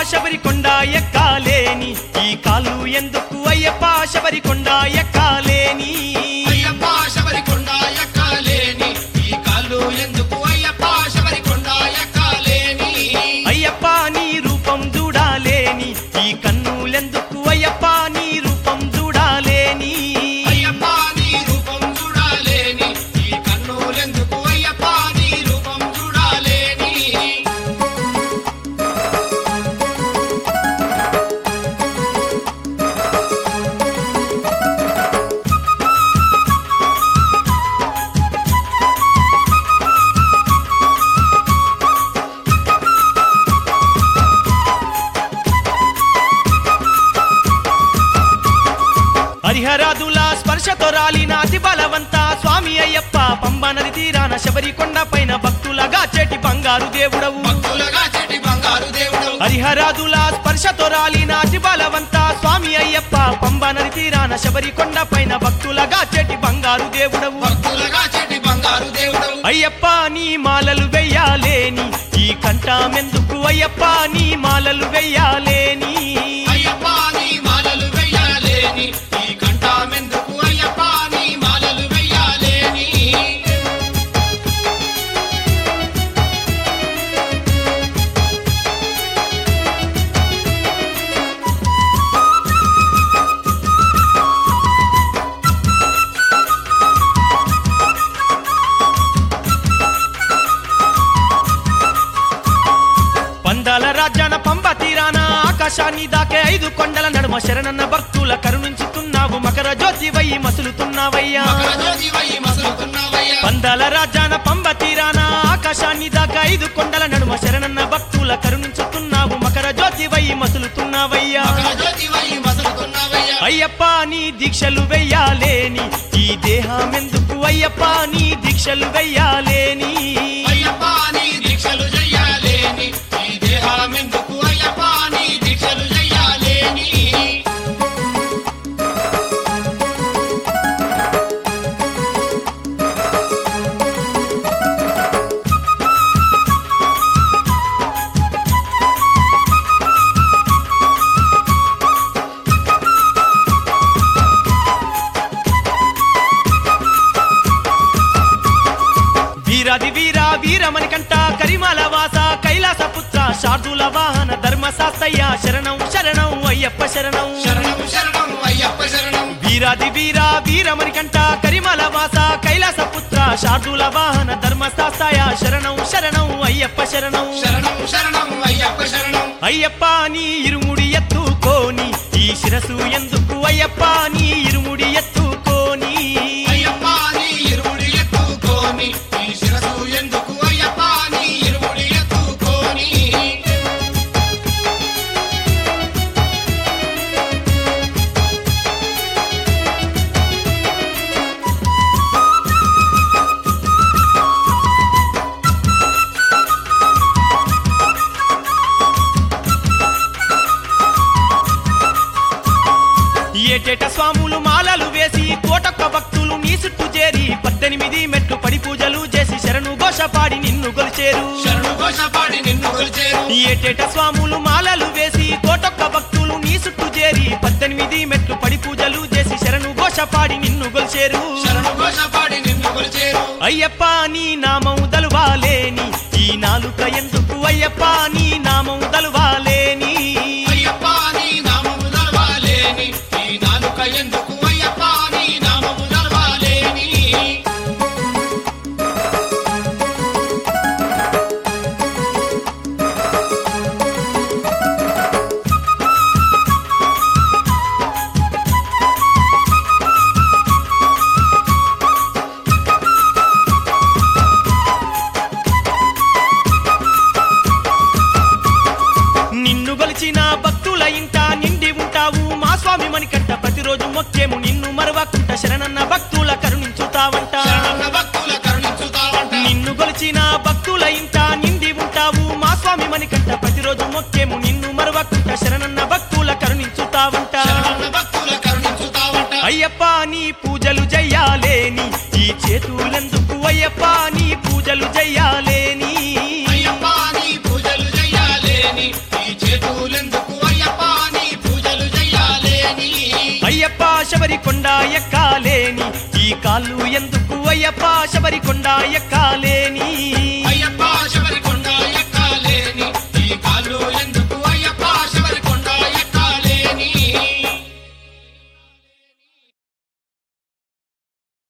శబరికొండ ఎక్కాలేని ఈ కాళ్ళు ఎందుకు అయ్యప్ప శబరికొండ ఎక్కాలేని అయ్యప్ప శబరికొండ ఎక్కాలేని ఈ కాళ్ళు ఎందుకు అయ్యప్ప శబరికొండ ఎక్కాలేని అయ్యప్ప నీ రూపం చూడాలేని ఈ కన్నులెందుకు అయ్యప్ప నీ రూపం చూడాలేని అయ్యప్ప నీ రూపం చూడాలేని ఈ కన్నులెందుకు అయ్యప్ప నీ రూపం చూడాలేని హరిహరాదుల స్పర్శతో రాలిన అతి బలవంత స్వామి అయ్యప్ప పంబ నది తీరాన శబరికొండ పైన భక్తులగా చెటి బంగారు దేవుడవు భక్తులగా చెటి బంగారు దేవుడు హరిహరాదుల స్పర్శతో రాలిన అతి బలవంత స్వామి అయ్యప్ప పంబ నది తీరాన శబరికొండ పైన భక్తులగా చెటి బంగారు దేవుడవు భక్తులగా చెటి బంగారు దేవుడు అయ్యప్ప నీ మాలలు వెయ్యాలేని ఈ కంఠమెందుకు అయ్యప్ప నీ మాలలు వెయ్యాలేని అయ్యప్ప నీ మాలలు వెయ్యాలేని ఈ కంఠమెందుకు అయ్యప్ప నీ మాలలు వెయ్యాలేని పందాల రాజ్యాన పంబ తీరాన ఆకాశాన్ని దాకే ఐదు కొండల నడుమ శరణన్న భక్తుల కరుణించుతున్నావు మకర జ్యోతి వయ్యి మసులుతున్నావయ్యా మకర జ్యోతి వై మసలుతున్నావయ్యా పందాల రాజ్యాన పంబ తీరాన ఆకాశాన్ని దాకా ఐదు కొండల నడుమ శరణన్న భక్తుల కరుణించుతున్నావు మకర జ్యోతి వయ్యి మసులుతున్నావయ్యా మకర జ్యోతి వై మసలుతున్నావయ్యా అయ్యప్ప నీ దీక్షలు వెయ్యాలేని ఈ దేహమెందుకు అయ్యప్ప నీ దీక్షలు వెయ్యాలేని అయ్యప్ప నీ దీక్షలు చెయ్యాలేని ఈ దేహమెందుకు అయ్యప్ప నీ దీక్షలు చెయ్యాలేని వీరాది వీర వీరమణి కంట కరిమాల వాస కైలాస పుత్ర శార్దుల వాహన ధర్మశాస్త్రయ్య శరణం శరణం అయ్యప్ప శరణం శరణం శరణం అయ్యప్ప శరణం వీరాది వీర వీరమణి కంట కరిమాల వాస కైలాస పుత్ర శార్దుల వాహన ధర్మశాస్త్రయ శరణం శరణం అయ్యప్ప శరణం శరణం శరణం అయ్యప్ప శరణం అయ్యప్ప నీ ఇరుముడి ఎత్తుకోని ఈ శిరసు ఎందుకు అయ్యప్ప నీ ఇరుముడి ఎత్తుకోని అయ్యప్ప నీ ఇరుముడి ఎత్తుకోని ఈ శిరసు ఎందుకు అయ్యప్ప నీ ఇరుముడి ఎత్తుకోని ఏటేట స్వాములు మాలలు వేసి కోటొక్క భక్తులు నీ చుట్టూ చేరి పద్దెనిమిది మెట్లు పడి పూజలు చేసి శరణు ఘోష పాడి నిన్ను గొలిచేరు శరణు ఘోష పాడి నిన్ను కొలిచేరు ఏటేట స్వాములు మాలలు వేసి కోటొక్క భక్తులు నీ చుట్టూ చేరి పద్దెనిమిది మెట్లు పడి పూజలు చేసి శరణు ఘోష పాడి నిన్ను గొలిచేరు శరణు ఘోష పాడి నిన్ను కొలిచేరు అయ్యప్ప నీ నామం దలువాలేని ఈ నాలుక ఎందుకు అయ్యప్ప నీ నామం దలువాలేని అయ్యప్ప నీ నామము నడవాలేని ఈ నాలుక ఎందుకు అయ్యప్ప నీ నామము నడవాలేని నిన్ను గొలిచిన భక్తుల ఇంట నిండి ఉంటావు మా స్వామి మణికంట ప్రతిరోజు మొక్కేము నిన్ను మరవకుంట శరణన్న భక్తుల కరుణించుతావంట శరణన్న భక్తుల కరుణించుతావంట నిన్ను గొలిచిన భక్తుల ఇంట నిండి ఉంటావు మా స్వామి మణికంట ప్రతిరోజు మొక్కేము నిన్ను మరవకుంట శరణన్న భక్తుల కరుణించుతావంట శరణన్న భక్తుల కరుణించుతావంట అయ్యప్ప నీ పూజలు చెయ్యాలేని ఈ చేతులెందుకు అయ్యప్ప నీ పూజలు చెయ్యాలేని అయ్యప్ప నీ పూజలు చెయ్యాలేని ఈ చేతులెందుకు శబరి కొండ ఎక్కాలేని ఈ కాళ్ళు ఎందుకు అయ్యప్ప శబరి కొండ ఎక్కాలేని అయ్యప్ప